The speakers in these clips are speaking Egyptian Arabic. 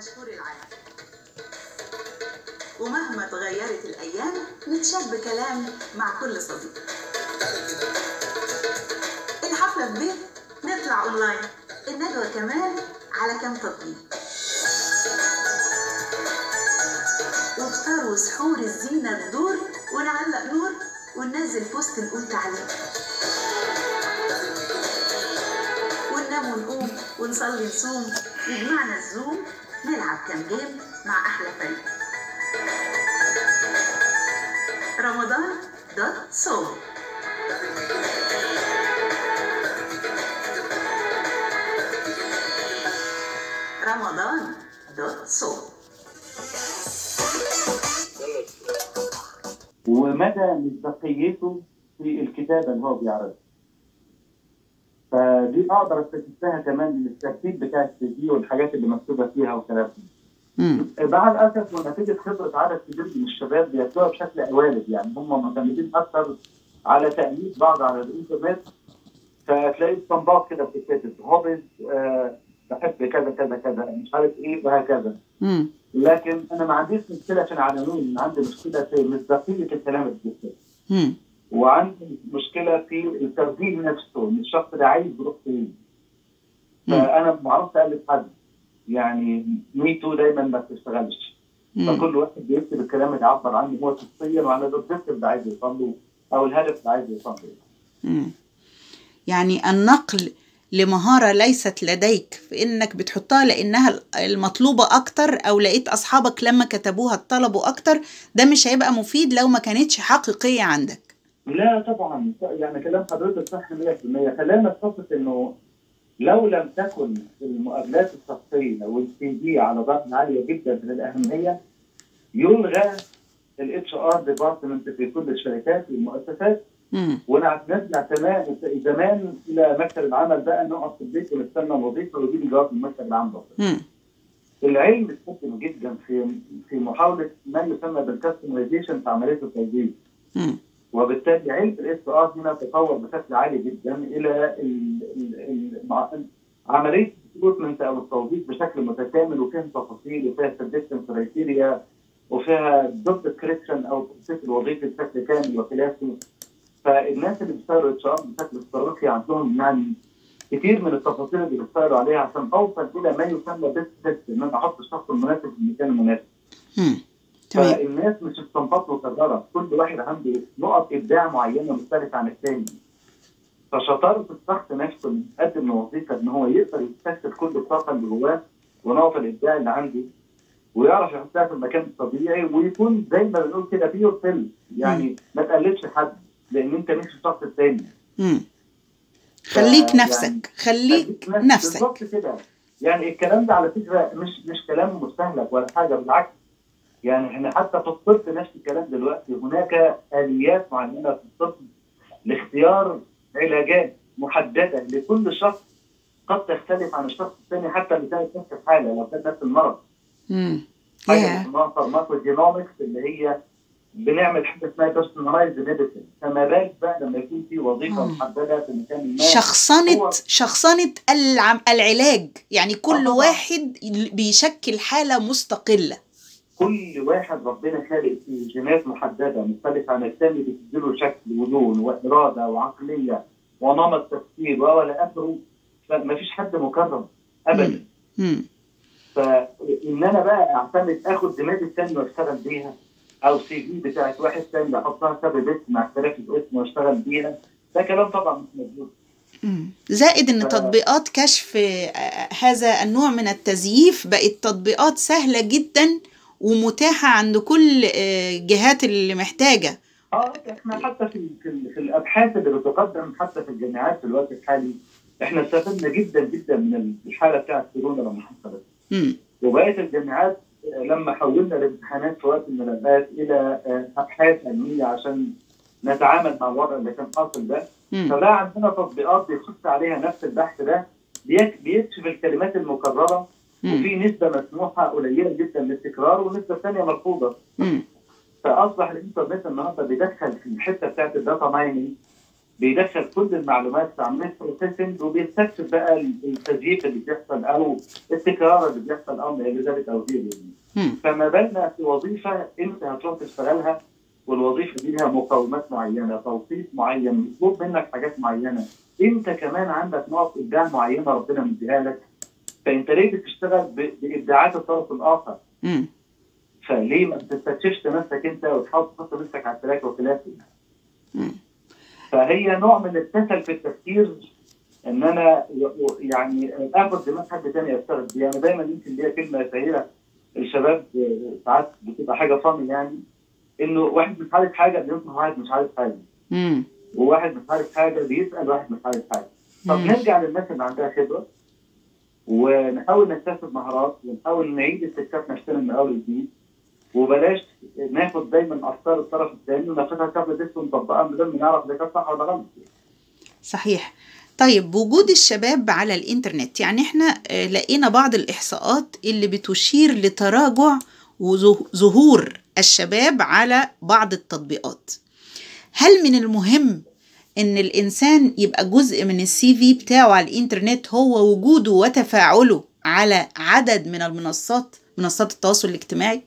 مشهور العالم ومهما اتغيرت الأيام نتشاب كلام مع كل صديق الحفلة في بيت نطلع أونلاين الندوة كمان على كام تطبيق وفطار وسحور الزينة تدور ونعلق نور وننزل بوست نقول تعليق وننام ونقوم ونصلي نصوم يجمعنا الزوم نلعب كام جيم مع أحلى فريق رمضان دوت صوم رمضان دوت صوم ومدى مصداقيته في الكتابه اللي هو بيعرضها. فدي اقدر استفدتها كمان من الترتيب بتاع السي في والحاجات اللي مكتوبه فيها والكلام ده. مع الاسف ونتيجه خبره عدد كبير من الشباب بياخدوها بشكل قوالب يعني هم معتمدين اكثر على تأليف بعض على الانترنت فتلاقي استنباط كده بتتكتب هوبز آه بحب كذا كذا كذا مش عارف ايه وهكذا. مم. لكن انا ما عنديش مشكله في العناوين عندي مشكله في مصداقيه الكلام اللي بيتكتب مم. وعندي مشكله في التوجيه نفسه ان الشخص ده عايز يروح فين مم. فانا ما بعرفش الف حد يعني مي تو دايما ما بتشتغلش مم. فكل واحد بيكتب الكلام اللي يعبر عنه هو شخصيا وعن الاوبجيكتيف اللي عايز يوصل له او الهدف اللي عايز يوصل له مم. يعني النقل لمهارة ليست لديك في انك بتحطها لانها المطلوبة اكتر او لقيت اصحابك لما كتبوها طلبوا اكتر ده مش هيبقى مفيد لو ما كانتش حقيقية عندك لا طبعا يعني كلام حضرتك صح 100% خلينا نتفق انه لو لم تكن المقابلات الشخصيه والسي في على درجه عاليه جدا من الاهميه يلغى الاتش ار ديبارتمنت في كل الشركات والمؤسسات مم. ونرجع تمام زمان الى مكتب العمل بقى نقعد في البيت ونستنى الوظيفه ويجي جواب من مكتب العمل مم. العلم اتقدم جدا في في محاوله ما يسمى بالكستمايزيشن في عمليه التوظيف مم. وبالتالي علم الاس ار هنا تطور بشكل عالي جدا الى ال- ال- ال- مع- عمليه الريكروتمنت او التوظيف بشكل متكامل وفيها تفاصيل وفيها سلكشن كرايتيريا وفيها جوب ديسكريبشن او التوصيف الوظيفي بشكل كامل وخلافه فالناس اللي بيشتغلوا اتش ار بشكل استراتيجي عندهم يعني كتير من التفاصيل اللي بيشتغلوا عليها عشان اوصل الى ما يسمى بيست ان انا احط الشخص المناسب في المكان المناسب مم. تمام فالناس مش استنباط مكرره كل واحد عنده نقط ابداع معينه مختلفه عن الثاني فشطاره الشخص نفسه اللي بيقدم لوظيفه ان هو يقدر يستكشف كل الطاقه اللي جواه ونقط الابداع اللي عنده ويعرف يحطها في المكان الطبيعي ويكون زي ما بنقول كده بيور سيلف يعني ما تقلدش حد لان انت مش الشخص الثاني مم. خليك يعني- نفسك خليك نفسك بالظبط كده يعني الكلام ده على فكره مش مش كلام مستهلك ولا حاجه بالعكس يعني احنا حتى في الطب نفس الكلام دلوقتي هناك اليات معينه في الطب لاختيار علاجات محدده لكل شخص قد تختلف عن الشخص الثاني حتى اللي كانت نفس الحاله لو كان نفس المرض مم. حاجه ياه. اسمها فارماكوجينومكس اللي هي بنعمل حاجه اسمها بيرسونلايزد ميديسن فما بالك بقى لما يكون في وظيفه مم. محدده في مكان ما شخصنة هو- شخصنة العم العلاج يعني كل طبعاً. واحد بيشكل حالة مستقلة كل واحد ربنا خالق فيه جينات محدده مختلفه عن الثاني بتديله شكل ولون واراده وعقليه ونمط تفكير ولا اخره فما فيش حد مكرم ابدا مم. فان انا بقى اعتمد اخد دماغي الثانيه واشتغل بيها او سي في بتاعت واحد ثاني احطها سبب اسم مع اختلاف الاسم واشتغل بيها ده كلام طبعا مش مظبوط مم. زائد ان ف- تطبيقات كشف آه، هذا النوع من التزييف بقت تطبيقات سهلة جدا ومتاحة عند كل آه، جهات اللي محتاجة اه احنا حتى في في, في الابحاث اللي بتقدم حتى في الجامعات في الوقت الحالي احنا استفدنا جدا جدا من الحاله بتاعت كورونا لما حصلت مم. وبقيه الجامعات آه، لما حولنا الامتحانات في وقت من الاوقات الى آه، ابحاث علميه عشان نتعامل مع الوضع اللي كان حاصل ده مم. فبقى عندنا تطبيقات بيخش عليها نفس البحث ده بيك- بيكشف الكلمات المكرره مم. وفي نسبه مسموحه قليله جدا للتكرار والنسبه الثانيه مرفوضه مم. فاصبح الانترنت النهارده بيدخل في الحته بتاعت الداتا مايننج بيدخل كل المعلومات في عمليه بروسيسنج وبيستكشف بقى التزييف اللي بيحصل او التكرار اللي بيحصل او ما الى ذلك او غيره يعني. مم. فما بالنا في وظيفه انت هتروح تشتغلها والوظيفه دي لها مقومات معينه، توصيف معين، مطلوب منك حاجات معينه، انت كمان عندك نقط ابداع معينه ربنا مديها لك فانت ليه بتشتغل ب- بابداعات الطرف الاخر؟ مم. فليه ما بتستكشفش نفسك انت وتحاول تحط نفسك على التراك وخلافه؟ مم. فهي نوع من الكسل في التفكير ان انا ي- يعني اخد دماغ حد تاني اشتغل بيه يعني دايما يمكن ليا كلمه سهله الشباب آه، ساعات بتبقى حاجه فن يعني انه واحد مش عارف حاجه بينصح واحد مش عارف حاجه مم. وواحد مش عارف حاجه بيسال واحد مش عارف حاجه طب مم. نرجع للناس اللي عندها خبره ونحاول نكتسب مهارات ونحاول نعيد استكشاف نفسنا من اول وجديد وبلاش ناخد دايما افكار الطرف الثاني وناخدها قبل ديسك ونطبقها من غير ما نعرف اذا كانت صح ولا غلط. صحيح طيب وجود الشباب على الإنترنت يعني احنا آه، لقينا بعض الإحصاءات اللي بتشير لتراجع وظهور الشباب على بعض التطبيقات هل من المهم ان الانسان يبقى جزء من السي في بتاعه على الانترنت هو وجوده وتفاعله على عدد من المنصات منصات التواصل الاجتماعي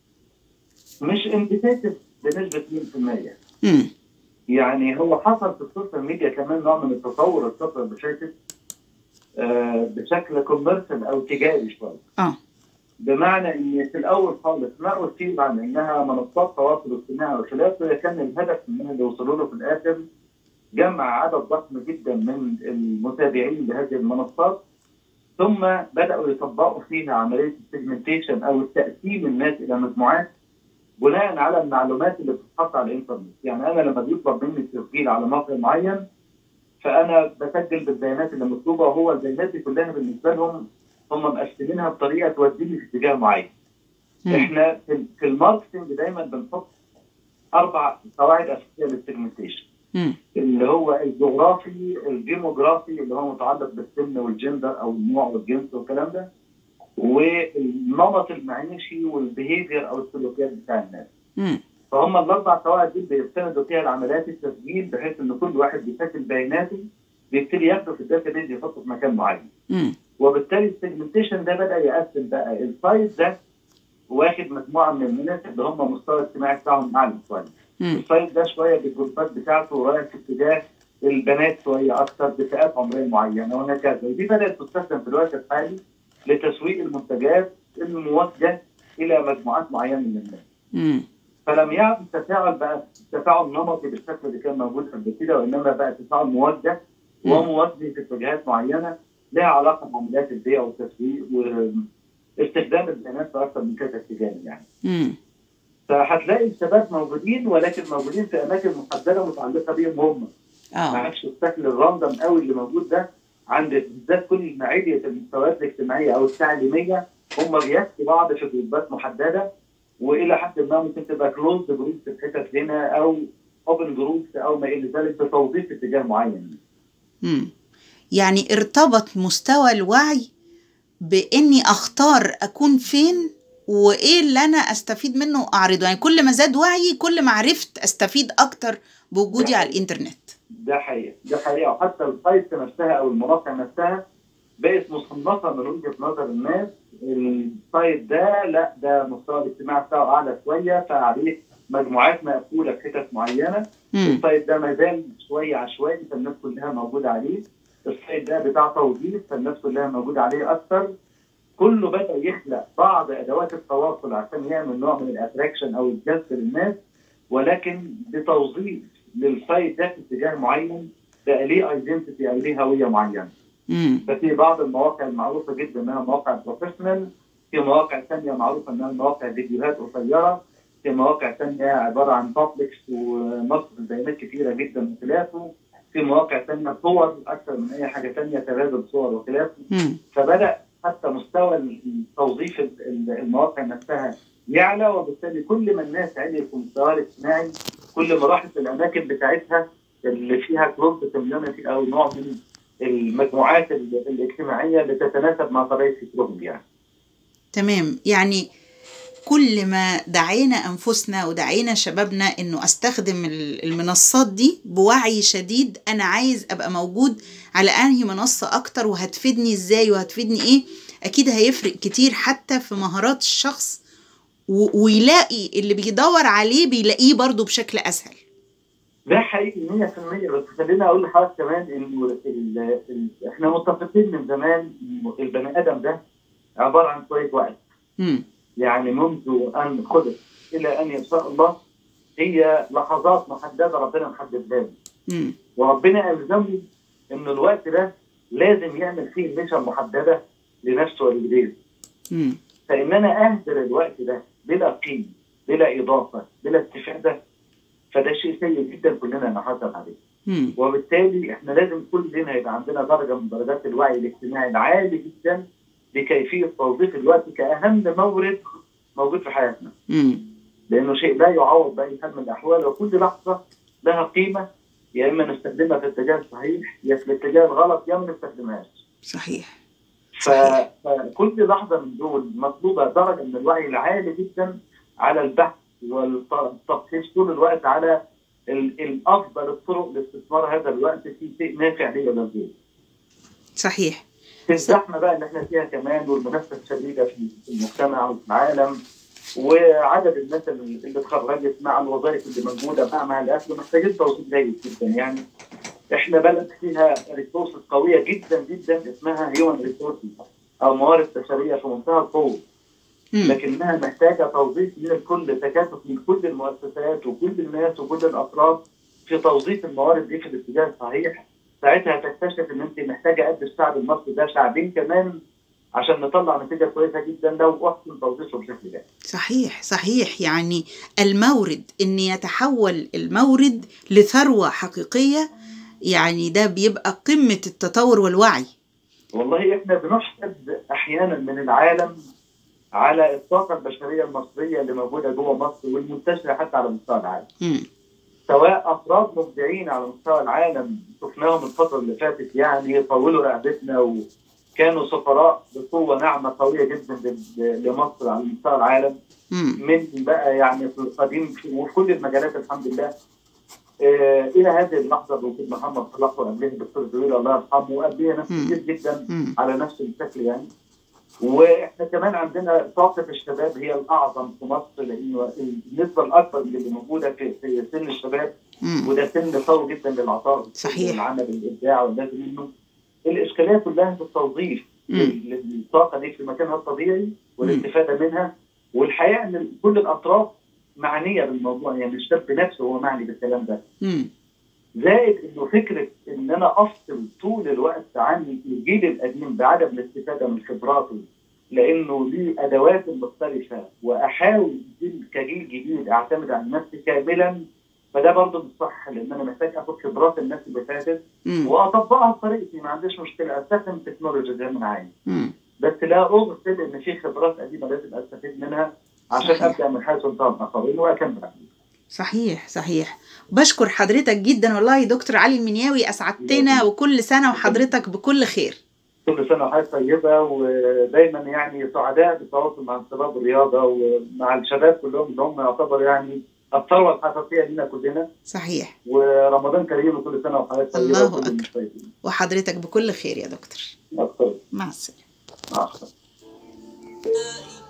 مش انديكيتيف بنسبه 100% امم يعني هو حصل في السوشيال ميديا كمان نوع من التطور الفتره اللي فاتت آه، بشكل كوميرشال او تجاري شويه. اه بمعنى ان في الاول خالص ما اثير عن انها منصات تواصل اجتماعي وخلافه كان الهدف منها اللي وصلوا له في الاخر جمع عدد ضخم جدا من المتابعين لهذه المنصات ثم بداوا يطبقوا فيها عمليه السيجمنتيشن او تقسيم الناس الى مجموعات بناء على المعلومات اللي بتتحط على الانترنت، يعني انا لما بيطلب مني التسجيل على موقع معين فانا بسجل بالبيانات اللي مطلوبه وهو البيانات دي كلها بالنسبه لهم هم مقسمينها بطريقه توديني في اتجاه معين. مم. احنا في, في الماركتنج دايما بنحط اربع قواعد اساسيه للسيجمنتيشن مم. اللي هو الجغرافي الديموغرافي اللي هو متعلق بالسن والجندر او النوع والجنس والكلام ده والنمط المعيشي والبيهيفير او السلوكيات بتاع الناس مم. فهم الاربع قواعد دي بيستندوا فيها لعمليات التسجيل بحيث ان كل واحد بيسجل بياناته بيبتدي ياخده في الداتا بيز يحطه في مكان معين مم. وبالتالي السيجمنتيشن ده بدا يقسم بقى السايت ده واخد مجموعه من الناس اللي هم مستوى الاجتماعي بتاعهم اعلى شويه مم. السايت ده شويه بالجروبات بتاعته رايح في اتجاه البنات شويه اكثر بفئات عمريه معينه وهكذا ودي بدات تستخدم في الوقت الحالي لتسويق المنتجات الموجهه الى مجموعات معينه من الناس مم. فلم يعد التفاعل بقى تفاعل نمطي بالشكل اللي كان موجود قبل كده وانما بقى تفاعل موجه مم. وموجه في اتجاهات معينه لها علاقه بعمليات البيع والتسويق واستخدام البيانات في اكثر من كذا اتجاه يعني. مم. فهتلاقي الشباب موجودين ولكن موجودين في اماكن محدده متعلقه بيهم هم ما اه عادش الشكل الراندم قوي اللي موجود ده عند بالذات كل معيدية المستويات الاجتماعيه او التعليميه هم بيحكوا بعض في جروبات محدده والى حد ما ممكن تبقى كلوز جروب في الحتت هنا او اوبن جروب او ما الى ذلك بتوظيف اتجاه معين. مم. يعني ارتبط مستوى الوعي باني اختار اكون فين وايه اللي انا استفيد منه واعرضه يعني كل ما زاد وعي كل ما عرفت استفيد اكتر بوجودي على الانترنت ده حقيقه ده حقيقه وحتى السايت نفسها او المواقع نفسها بقت مصنفه من وجهه نظر الناس السايت ده لا ده مستوى الاجتماعي بتاعه اعلى شويه فعليه مجموعات مقفوله في حتت معينه مم. السايت ده ما زال شويه عشوائي فالناس كلها موجوده عليه السايت ده بتاع توظيف فالناس كلها موجوده عليه اكتر كله بدا يخلق بعض ادوات التواصل عشان يعمل نوع من الاتراكشن او الجذب للناس ولكن بتوظيف للسايت ده في اتجاه معين بقى ليه ايدنتيتي او ليه هويه معينه مم. ففي بعض المواقع المعروفه جدا انها مواقع بروفيشنال في مواقع ثانيه معروفه انها مواقع فيديوهات قصيره في مواقع ثانيه عباره عن بابليكس ونصب البيانات كثيره جدا وخلافه في مواقع ثانيه صور اكثر من اي حاجه ثانيه تبادل صور وخلافه مم. فبدا حتى مستوى توظيف المواقع نفسها يعلى وبالتالي كل ما الناس عليت في مستواها الاجتماعي كل ما راحت الاماكن بتاعتها اللي فيها كلوز كوميونتي او نوع من المجموعات الاجتماعيه اللي تتناسب مع طبيعه فكرهم يعني. تمام يعني كل ما دعينا أنفسنا ودعينا شبابنا إنه أستخدم ال- المنصات دي بوعي شديد أنا عايز أبقى موجود على أنهي منصة أكتر وهتفيدني إزاي وهتفيدني إيه أكيد هيفرق كتير حتى في مهارات الشخص و- ويلاقي اللي بيدور عليه بيلاقيه برضو بشكل أسهل ده حقيقي 100% بس خليني اقول لحضرتك كمان انه ال ال احنا متفقين من زمان انه البني ادم ده عباره عن شويه وعي مم. يعني منذ ان خلق الى ان يشاء الله هي لحظات محدده ربنا محددها له مم. وربنا الزمه ان الوقت ده لازم يعمل فيه ميشن محدده لنفسه ولغيره مم. فان انا اهدر الوقت ده بلا قيمه بلا اضافه بلا استفاده فده شيء سيء جدا كلنا نحاسب عليه مم. وبالتالي احنا لازم كلنا يبقى عندنا درجه من درجات الوعي الاجتماعي العالي جدا بكيفيه توظيف الوقت كاهم مورد موجود في حياتنا مم. لانه شيء لا يعوض باي حال من الاحوال وكل لحظه لها قيمه يا اما نستخدمها في الاتجاه الصحيح يا في الاتجاه الغلط يا ما نستخدمهاش صحيح ف- فكل لحظه من دول مطلوبه درجه من الوعي العالي جدا على البحث والتفحيص طول الوقت على ال- الافضل الطرق لاستثمار هذا الوقت في شيء نافع لي ولا غيري. صحيح في الزحمه بقى اللي احنا فيها كمان والمنافسه الشديده في المجتمع وفي العالم وعدد الناس اللي اللي اتخرجت مع الوظائف اللي موجوده مع مع الاكل محتاجين توظيف جيد جدا يعني احنا بلد فيها ريسورسز قويه جدا جدا اسمها هيومن ريسورسز او موارد بشريه في منتهى القوه مم. لكنها محتاجه توظيف من الكل تكاتف من كل المؤسسات وكل الناس وكل الاطراف في توظيف الموارد دي في الاتجاه الصحيح ساعتها تكتشف ان انت محتاجه قد الشعب المصري ده شعبين كمان عشان نطلع نتيجه كويسه جدا لو احسن توظيفه بشكل جيد. صحيح صحيح يعني المورد ان يتحول المورد لثروة حقيقية يعني ده بيبقى قمة التطور والوعي والله احنا بنحسد احيانا من العالم على الطاقه البشريه المصريه اللي موجوده جوه مصر والمنتشره حتى على مستوى العالم. مم. سواء افراد مبدعين على مستوى العالم شفناهم الفتره اللي فاتت يعني طولوا رقبتنا وكانوا سفراء بقوه ناعمه قويه جدا ل- لمصر على مستوى العالم مم. من بقى يعني في القديم في- وفي كل المجالات الحمد لله آه الى هذه اللحظه بوجود محمد صلاح وقبلها الدكتور زويل الله يرحمه وقبلها ناس مم. كتير جدا مم. على نفس الشكل يعني واحنا كمان عندنا طاقه الشباب هي الاعظم في مصر لانه النسبه الاكبر اللي موجوده في في سن الشباب مم. وده سن قوي جدا للعطاء صحيح. والعمل الابداع واللازم منه الاشكاليه كلها في التوظيف مم. لل- للطاقه دي في مكانها الطبيعي والاستفاده منها والحقيقه ان كل الاطراف معنيه بالموضوع يعني الشاب نفسه هو معني بالكلام ده مم. زائد انه فكره ان انا افصل طول الوقت عن الجيل القديم بعدم الاستفاده من خبراته لانه ليه ادوات مختلفه واحاول جيل- كجيل جديد اعتمد على نفسي كاملا فده برضه مش صح لان انا محتاج اخد خبرات الناس اللي فاتت مم. واطبقها بطريقتي ما عنديش مشكله استخدم التكنولوجيا زي ما انا عايز مم. بس لا اغفل ان في خبرات قديمه لازم استفيد منها عشان صحيح. ابدا من حيث انتهى الاخرين واكمل عليه. صحيح صحيح بشكر حضرتك جدا والله يا دكتور علي المنياوي اسعدتنا وكل سنة وحضرتك بكل خير كل سنه وحضرتك طيبه ودايما يعني سعداء بالتواصل مع شباب الرياضه ومع الشباب كلهم اللي هم يعتبر يعني الثروه الحقيقيه لنا كلنا صحيح ورمضان كريم وكل سنه وحضرتك طيبه الله وكل أكبر. المشاهدين. وحضرتك بكل خير يا دكتور أكتر. مع السلامة مع السلامه